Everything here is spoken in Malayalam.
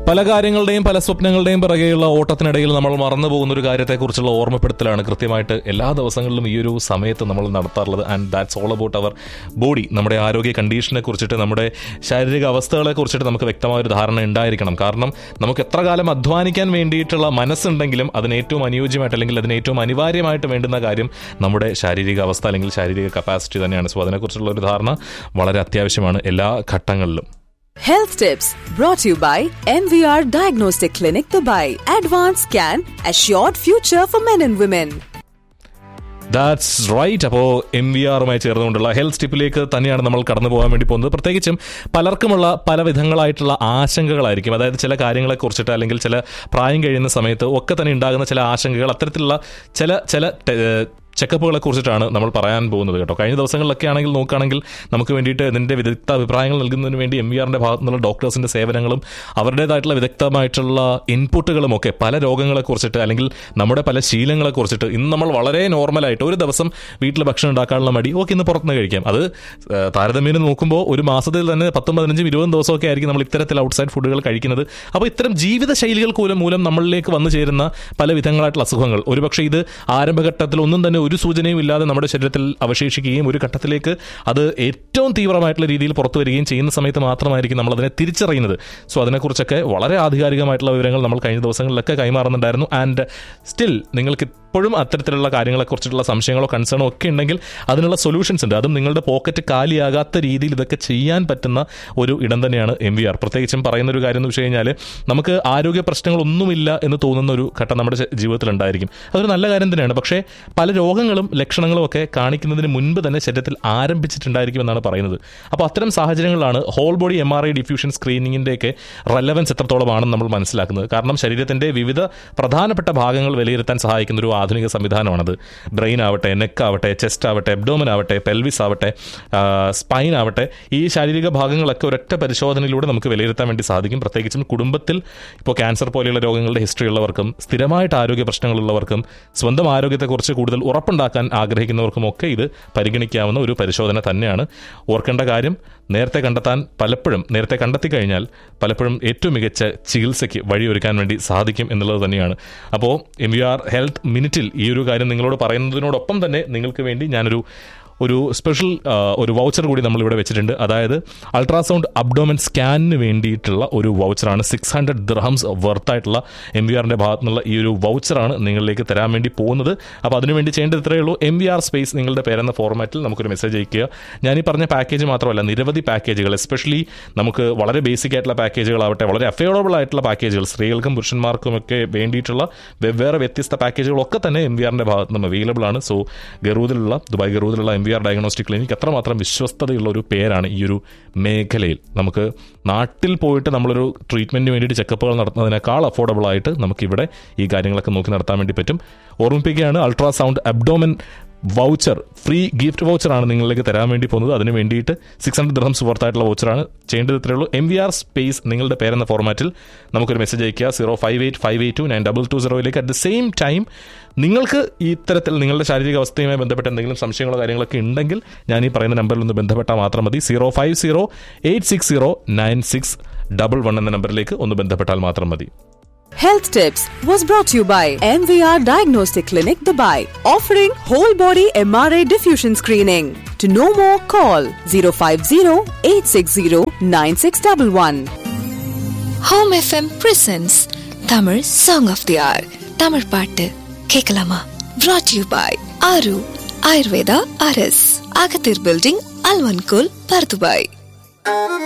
പല കാര്യങ്ങളുടെയും പല സ്വപ്നങ്ങളുടെയും പിറകെയുള്ള ഓട്ടത്തിനിടയിൽ നമ്മൾ മറന്നു പോകുന്ന ഒരു കാര്യത്തെക്കുറിച്ചുള്ള ഓർമ്മപ്പെടുത്തലാണ് കൃത്യമായിട്ട് എല്ലാ ദിവസങ്ങളിലും ഈ ഒരു സമയത്ത് നമ്മൾ നടത്താറുള്ളത് ആൻഡ് ദാറ്റ്സ് ഓൾ അബൌട്ട് അവർ ബോഡി നമ്മുടെ ആരോഗ്യ കണ്ടീഷനെ കുറിച്ചിട്ട് നമ്മുടെ ശാരീരിക അവസ്ഥകളെ കുറിച്ചിട്ട് നമുക്ക് വ്യക്തമായ ഒരു ധാരണ ഉണ്ടായിരിക്കണം കാരണം നമുക്ക് എത്ര കാലം അധ്വാനിക്കാൻ വേണ്ടിയിട്ടുള്ള മനസ്സുണ്ടെങ്കിലും അതിന് ഏറ്റവും അനുയോജ്യമായിട്ട് അല്ലെങ്കിൽ അതിന് ഏറ്റവും അനിവാര്യമായിട്ട് വേണ്ടുന്ന കാര്യം നമ്മുടെ ശാരീരിക അവസ്ഥ അല്ലെങ്കിൽ ശാരീരിക കപ്പാസിറ്റി തന്നെയാണ് സോ അതിനെക്കുറിച്ചുള്ള ഒരു ധാരണ വളരെ അത്യാവശ്യമാണ് എല്ലാ ഘട്ടങ്ങളിലും Health tips brought to you by MVR Diagnostic Clinic Dubai. Advanced Scan, Assured Future for Men and Women. That's right അപ്പോൾ എം വി ആറുമായി ചേർന്നുകൊണ്ടുള്ള ഹെൽത്ത് ടിപ്പിലേക്ക് തന്നെയാണ് നമ്മൾ കടന്നു പോകാൻ വേണ്ടി പോകുന്നത് പ്രത്യേകിച്ചും പലർക്കുമുള്ള പല വിധങ്ങളായിട്ടുള്ള ആശങ്കകളായിരിക്കും അതായത് ചില കാര്യങ്ങളെ കുറിച്ചിട്ട് അല്ലെങ്കിൽ ചില പ്രായം കഴിയുന്ന സമയത്ത് ഒക്കെ തന്നെ ഉണ്ടാകുന്ന ചില ആശങ്കകൾ അത്തരത്തിലുള്ള ചില ചില ചെക്കപ്പുകളെ കുറിച്ചിട്ടാണ് നമ്മൾ പറയാൻ പോകുന്നത് കേട്ടോ കഴിഞ്ഞ ദിവസങ്ങളിലൊക്കെ ആണെങ്കിൽ നോക്കുകയാണെങ്കിൽ നമുക്ക് വേണ്ടിയിട്ട് ഇതിൻ്റെ വിദഗ്ധ അഭിപ്രായങ്ങൾ നൽകുന്നതിന് വേണ്ടി എം വി ആറിൻ്റെ ഭാഗത്തു നിന്നുള്ള ഡോക്ടേഴ്സിൻ്റെ സേവനങ്ങളും അവരുടേതായിട്ടുള്ള വിദഗ്ധമായിട്ടുള്ള ഇൻപുട്ടുകളും ഒക്കെ പല രോഗങ്ങളെ കുറിച്ചിട്ട് അല്ലെങ്കിൽ നമ്മുടെ പല ശീലങ്ങളെ കുറിച്ചിട്ട് ഇന്ന് നമ്മൾ വളരെ നോർമലായിട്ട് ഒരു ദിവസം വീട്ടിൽ ഭക്ഷണം ഉണ്ടാക്കാനുള്ള മടി ഓക്കെ ഇന്ന് പുറത്തുനിന്ന് കഴിക്കാം അത് ഏഹ്, താരതമ്യേന നോക്കുമ്പോൾ ഒരു മാസത്തിൽ തന്നെ പത്തും പതിനഞ്ചും ഇരുപതും ദിവസമൊക്കെ ആയിരിക്കും നമ്മൾ ഇത്തരത്തിൽ ഔട്ട്സൈഡ് ഫുഡുകൾ കഴിക്കുന്നത് അപ്പോൾ ഇത്തരം ജീവിത ശൈലികൾ മൂലം മൂലം നമ്മളിലേക്ക് വന്നു ചേരുന്ന പല വിധങ്ങളായിട്ടുള്ള അസുഖങ്ങൾ ഒരുപക്ഷെ ഇത് ആരംഭഘട്ടത്തിൽ ഒന്നും തന്നെ ഒരു സൂചനയും ഇല്ലാതെ നമ്മുടെ ശരീരത്തിൽ അവശേഷിക്കുകയും ഒരു ഘട്ടത്തിലേക്ക് അത് ഏറ്റവും തീവ്രമായിട്ടുള്ള രീതിയിൽ പുറത്തു വരികയും ചെയ്യുന്ന സമയത്ത് മാത്രമായിരിക്കും നമ്മൾ അതിനെ തിരിച്ചറിയുന്നത് സോ അതിനെക്കുറിച്ചൊക്കെ വളരെ ആധികാരികമായിട്ടുള്ള വിവരങ്ങൾ നമ്മൾ കഴിഞ്ഞ ദിവസങ്ങളിലൊക്കെ കൈമാറുന്നുണ്ടായിരുന്നു ആൻഡ് സ്റ്റിൽ നിങ്ങൾക്ക് ഇപ്പോഴും അത്തരത്തിലുള്ള കാര്യങ്ങളെക്കുറിച്ചിട്ടുള്ള സംശയങ്ങളോ കൺസേണോ ഒക്കെ ഉണ്ടെങ്കിൽ അതിനുള്ള സൊല്യൂഷൻസ് ഉണ്ട് അതും നിങ്ങളുടെ പോക്കറ്റ് കാലിയാകാത്ത രീതിയിൽ ഇതൊക്കെ ചെയ്യാൻ പറ്റുന്ന ഒരു ഇടം തന്നെയാണ് എം വി ആർ പ്രത്യേകിച്ചും പറയുന്ന ഒരു കാര്യം എന്ന് വെച്ച് കഴിഞ്ഞാൽ നമുക്ക് ആരോഗ്യ പ്രശ്നങ്ങളൊന്നുമില്ല എന്ന് തോന്നുന്ന ഒരു ഘട്ടം നമ്മുടെ ശ- ജീവിതത്തിൽ ഉണ്ടായിരിക്കും അതൊരു നല്ല കാര്യം തന്നെയാണ് പക്ഷേ പല രോഗങ്ങളും ലക്ഷണങ്ങളും ഒക്കെ കാണിക്കുന്നതിന് മുൻപ് തന്നെ ശരീരത്തിൽ ആരംഭിച്ചിട്ടുണ്ടായിരിക്കും എന്നാണ് പറയുന്നത് അപ്പോൾ അത്തരം സാഹചര്യങ്ങളിലാണ് whole body M R I diffusion സ്ക്രീനിങ്ങിൻ്റെയൊക്കെ റെലവൻസ് എത്രത്തോളമാണെന്ന് നമ്മൾ മനസ്സിലാക്കുന്നത് കാരണം ശരീരത്തിൻ്റെ വിവിധ പ്രധാനപ്പെട്ട ഭാഗങ്ങൾ വിലയിരുത്താൻ സഹായിക്കുന്ന ഒരു ആധുനിക സംവിധാനമാണത് ബ്രെയിൻ ആവട്ടെ നെക്ക് ആവട്ടെ ചെസ്റ്റ് ആവട്ടെ എബ്ഡോമൻ ആവട്ടെ പെൽവിസ് ആവട്ടെ സ്പൈൻ ആവട്ടെ ഈ ശാരീരിക ഭാഗങ്ങളൊക്കെ ഒരൊറ്റ പരിശോധനയിലൂടെ നമുക്ക് വിലയിരുത്താൻ വേണ്ടി സാധിക്കും പ്രത്യേകിച്ചും കുടുംബത്തിൽ ഇപ്പോൾ ക്യാൻസർ പോലെയുള്ള രോഗങ്ങളുടെ ഹിസ്റ്ററി ഉള്ളവർക്കും സ്ഥിരമായിട്ട് ആരോഗ്യ പ്രശ്നങ്ങളുള്ളവർക്കും സ്വന്തം ആരോഗ്യത്തെക്കുറിച്ച് കൂടുതൽ ഉറപ്പുണ്ടാക്കാൻ ആഗ്രഹിക്കുന്നവർക്കും ഒക്കെ ഇത് പരിഗണിക്കാവുന്ന ഒരു പരിശോധന തന്നെയാണ് ഓർക്കേണ്ട കാര്യം നേരത്തെ കണ്ടെത്താൻ പലപ്പോഴും നേരത്തെ കണ്ടെത്തി കഴിഞ്ഞാൽ പലപ്പോഴും ഏറ്റവും മികച്ച ചികിത്സയ്ക്ക് വഴിയൊരുക്കാൻ വേണ്ടി സാധിക്കും എന്നുള്ളത് തന്നെയാണ് അപ്പോൾ എം വി ആർ ഹെൽത്ത് മിനിറ്റിൽ ഈ ഒരു കാര്യം നിങ്ങളോട് പറയുന്നതിനോടൊപ്പം തന്നെ നിങ്ങൾക്ക് വേണ്ടി ഞാനൊരു ഒരു സ്പെഷ്യൽ ആ, ഒരു വൗച്ചർ കൂടി നമ്മൾ ഇവിടെ വെച്ചിട്ടുണ്ട് അതായത് അൾട്രാസൗണ്ട് അബ്ഡോമൻ സ്കാനിന് വേണ്ടിയിട്ടുള്ള ഒരു വൗച്ചറാണ് സിക്സ് ഹൺഡ്രഡ് ദിർഹംസ് വർത്തായിട്ടുള്ള എം വി ആറിൻ്റെ ഭാഗത്തു നിന്നുള്ള ഈ ഒരു വൗച്ചറാണ് നിങ്ങളിലേക്ക് തരാൻ വേണ്ടി പോകുന്നത് അപ്പോൾ അതിനുവേണ്ടി ചെയ്യേണ്ടത് ഇത്രയേ ഉള്ളൂ എം വി ആർ സ്പേസ് നിങ്ങളുടെ പേരെന്ന ഫോർമാറ്റിൽ നമുക്കൊരു മെസ്സേജ് അയക്കുക ഞാൻ ഈ പറഞ്ഞ പാക്കേജ് മാത്രമല്ല നിരവധി പാക്കേജുകൾ എസ്പെഷ്യലി നമുക്ക് വളരെ ബേസിക് ആയിട്ടുള്ള പാക്കേജുകളാവട്ടെ വളരെ അഫോർഡബിൾ ആയിട്ടുള്ള പാക്കേജുകൾ സ്ത്രീകൾക്കും പുരുഷന്മാർക്കും ഒക്കെ വേണ്ടിയിട്ടുള്ള വെവ്വേറെ വ്യത്യസ്ത പാക്കേജുകളൊക്കെ തന്നെ എം വി ആറിൻ്റെ ഭാഗത്ത് നിന്ന് അവൈലബിൾ ആണ് സോ ഗറൂദിലുള്ള ദുബായ് ഗറൂദിലുള്ള M V R diagnostic clinic അത്രമാത്രം വിശ്വസ്തതയുള്ള ഒരു പേരാണ് ഈ ഒരു മേഖലയിൽ നമുക്ക് നാട്ടിൽ പോയിട്ട് നമ്മളൊരു ട്രീറ്റ്മെൻറ്റിന് വേണ്ടിയിട്ട് ചെക്കപ്പുകൾ നടത്തുന്നതിനേക്കാൾ അഫോർഡബിൾ ആയിട്ട് നമുക്കിവിടെ ഈ കാര്യങ്ങളൊക്കെ നോക്കി നടത്താൻ വേണ്ടി പറ്റും ഓർമ്മിപ്പിക്കുകയാണ് ultrasound abdomen voucher free gift വൗച്ചറാണ് നിങ്ങളിലേക്ക് തരാൻ വേണ്ടി പോകുന്നത് അതിന് വേണ്ടിയിട്ട് സിക്സ് ഹൺഡ്രഡ് ദിർഹംസ് വർത്തായിട്ടുള്ള വൗച്ചറാണ് ചെയ്യേണ്ടത് ഇത്രയേ ഉള്ളൂ എം വി ആർ സ്പേസ് നിങ്ങളുടെ പേരെന്ന ഫോർമാറ്റിൽ നമുക്കൊരു മെസ്സേജ് അയക്കുക zero five eight five eight two nine double two സീറോയിലേക്ക് അറ്റ് ദ സെയിം ടൈം നിങ്ങൾക്ക് ഈ ഇത്തരത്തിൽ നിങ്ങളുടെ ശാരീരിക അവസ്ഥയുമായി ബന്ധപ്പെട്ട എന്തെങ്കിലും സംശയങ്ങളോ കാര്യങ്ങളൊക്കെ ഉണ്ടെങ്കിൽ ഞാൻ ഈ പറയുന്ന നമ്പറിൽ ഒന്ന് ബന്ധപ്പെട്ടാൽ മാത്രം മതി zero five zero eight six zero nine six double one എന്ന നമ്പറിലേക്ക് ഒന്ന് ബന്ധപ്പെട്ടാൽ മാത്രം മതി Health tips was brought to you by MVR Diagnostic Clinic Dubai, offering whole body MRI diffusion screening. To know more, call 050 860 9611. Home FM presents Tamil song of the hour Tamil பாட்டு கேட்கலாமா brought யூ பாய் ஆரு ஆயுர்வேதா அரஸ் அகத்தீர் பில்டிங் அல்வன்கோல் பர்துபாய்